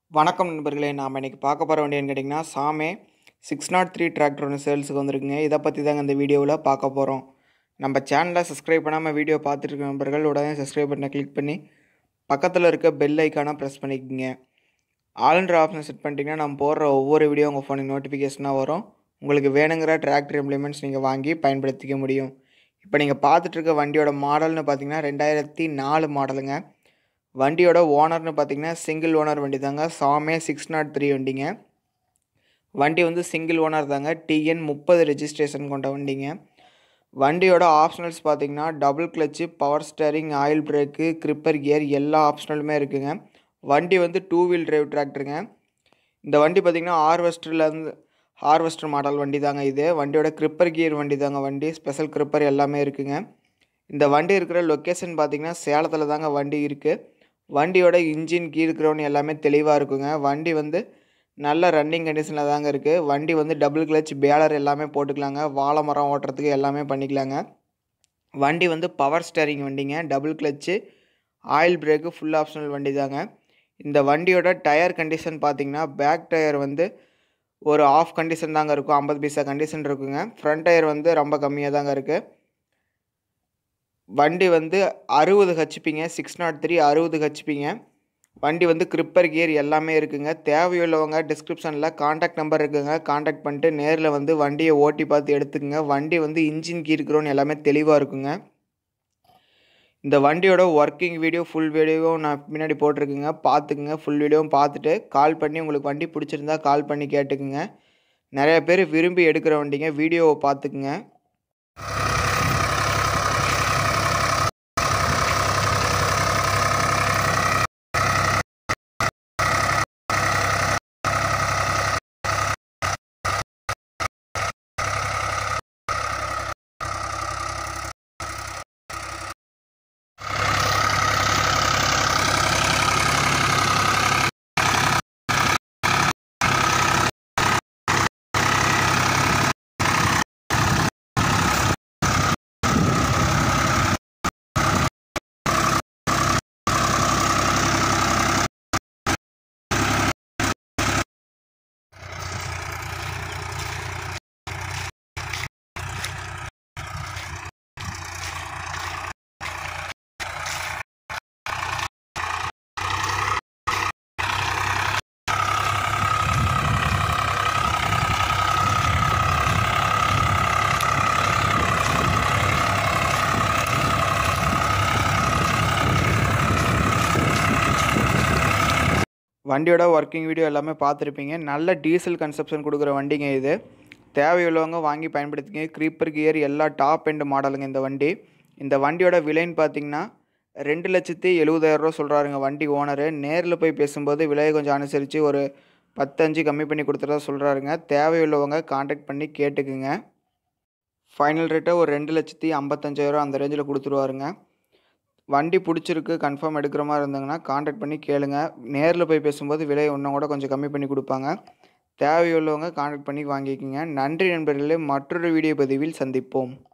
வணக்கம் நண்பர்களே நாம் இன்றைக்கி பார்க்க போகிற வண்டின்னு கேட்டிங்கன்னா சாமே சிக்ஸ் நாட் த்ரீ டிராக்டர் ஒன்று சேல்ஸுக்கு வந்திருக்குங்க இதை பற்றி தாங்க இந்த வீடியோவில் பார்க்க போகிறோம் நம்ம சேனலை சப்ஸ்கிரைப் பண்ணாமல் வீடியோ பார்த்துட்டு இருக்க நண்பர்கள் உடனே சப்ஸ்கிரைப் பண்ண கிளிக் பண்ணி பக்கத்தில் இருக்க பெல் ஐக்கானை ப்ரெஸ் பண்ணிக்கோங்க ஆல்ன்ற ஆப்ஷன் செட் பண்ணிட்டீங்கன்னா நம்ம போடுற ஒவ்வொரு வீடியோ உங்கள் ஃபோனுக்கு நோட்டிஃபிகேஷனாக வரும் உங்களுக்கு வேணுங்கிற டிராக்டர் இம்ப்ளிமெண்ட்ஸ் நீங்கள் வாங்கி பயன்படுத்திக்க முடியும் இப்போ நீங்கள் பார்த்துட்டு இருக்க வண்டியோட மாடல்னு பார்த்தீங்கன்னா ரெண்டாயிரத்தி நாலு மாடலுங்க வண்டியோட ஓனர்னு பார்த்தீங்கன்னா சிங்கிள் ஓனர் வண்டி தாங்க சாமே சிக்ஸ் நாட் த்ரீ வண்டிங்க வண்டி வந்து சிங்கிள் ஓனர் தாங்க டிஎன் முப்பது ரெஜிஸ்ட்ரேஷன் கொண்ட வண்டிங்க வண்டியோட ஆப்ஷனல்ஸ் பார்த்தீங்கன்னா double clutch power steering oil brake creeper gear எல்லா ஆப்ஷனலுமே இருக்குங்க வண்டி வந்து டூ வீல் டிரைவ் டிராக்டருங்க இந்த வண்டி பார்த்திங்கன்னா ஹார்வெஸ்டர்லேருந்து ஹார்வெஸ்டர் மாடல் வண்டி தாங்க இது வண்டியோட கிரிப்பர் கியர் வண்டி தாங்க வண்டி ஸ்பெஷல் கிரிப்பர் எல்லாமே இருக்குங்க இந்த வண்டி இருக்கிற லொக்கேஷன் பார்த்திங்கன்னா சேலத்தில் தாங்க வண்டி இருக்குது வண்டியோட இன்ஜின் கீர் கிரவுண்ட் எல்லாமே தெளிவாக இருக்குங்க வண்டி வந்து நல்ல ரன்னிங் கண்டிஷனில் தாங்க இருக்குது வண்டி வந்து டபுள் கிளச் பேலர் எல்லாமே போட்டுக்கலாங்க வாழை மரம் ஓட்டுறதுக்கு எல்லாமே பண்ணிக்கலாங்க வண்டி வந்து பவர் ஸ்டேரிங் வண்டிங்க double clutch oil brake full optional வண்டி தாங்க இந்த வண்டியோட டயர் கண்டிஷன் பார்த்திங்கன்னா பேக் டயர் வந்து ஒரு ஆஃப் கண்டிஷன் தாங்க இருக்கும் ஐம்பது பைசா கண்டிஷன் இருக்குங்க ஃப்ரண்ட் டயர் வந்து ரொம்ப கம்மியாக தாங்க இருக்குது வண்டி வந்து அறுபது ஹெச்பிங்க சிக்ஸ் நாட் த்ரீ அறுபது ஹெச்பிங்க வண்டி வந்து கிரிப்பர் கியர் எல்லாமே இருக்குங்க தேவையுள்ளவங்க டிஸ்கிரிப்ஷனில் காண்டாக்ட் நம்பர் இருக்குங்க காண்டாக்ட் பண்ணிட்டு நேரில் வந்து வண்டியை ஓட்டி பார்த்து எடுத்துக்கோங்க வண்டி வந்து இன்ஜின் கீர் கிரவுண்ட் எல்லாமே தெளிவாக இருக்குங்க இந்த வண்டியோட ஒர்க்கிங் வீடியோ ஃபுல் வீடியோவும் நான் முன்னாடி போட்டிருக்குங்க பார்த்துக்குங்க ஃபுல் வீடியோவும் பார்த்துட்டு கால் பண்ணி உங்களுக்கு வண்டி பிடிச்சிருந்தா கால் பண்ணி கேட்டுக்குங்க நிறைய பேர் விரும்பி எடுக்கிற வண்டிங்க வீடியோவை பார்த்துக்குங்க வண்டியோட ஒர்க்கிங் வீடியோ எல்லாமே பார்த்துருப்பீங்க நல்ல டீசல் கன்சப்ஷன் கொடுக்குற வண்டிங்க இது தேவையுள்ளவங்க வாங்கி பயன்படுத்திங்க க்ரீப்பர் கியர் எல்லா டாப் எண்ட் மாடலுங்க இந்த வண்டி இந்த வண்டியோட விலைன்னு பார்த்தீங்கன்னா ரெண்டு லட்சத்தி எழுபதாயிரரூவா சொல்கிறாருங்க வண்டி ஓனரு நேரில் போய் பேசும்போது விலையை கொஞ்சம் அனுசரித்து ஒரு பத்தஞ்சு கம்மி பண்ணி கொடுத்துறதா சொல்கிறாருங்க தேவையுள்ளவங்க காண்டாக்ட் பண்ணி கேட்டுக்குங்க ஃபைனல் ரேட்டை ஒரு ரெண்டு லட்சத்தி ஐம்பத்தஞ்சாயிரம் அந்த ரேஞ்சில் கொடுத்துருவாருங்க வண்டி பிடிச்சிருக்கு கன்ஃபார்ம் எடுக்கிற மாதிரி இருந்தாங்கன்னா காண்டாக்ட் பண்ணி கேளுங்க நேரில் போய் பேசும்போது விலை இன்னும் கூட கொஞ்சம் கம்மி பண்ணி கொடுப்பாங்க தேவையுள்ளவங்க காண்டாக்ட் பண்ணி வாங்கிக்கோங்க நன்றி நண்பர்களே மற்றொரு வீடியோ பதிவில் சந்திப்போம்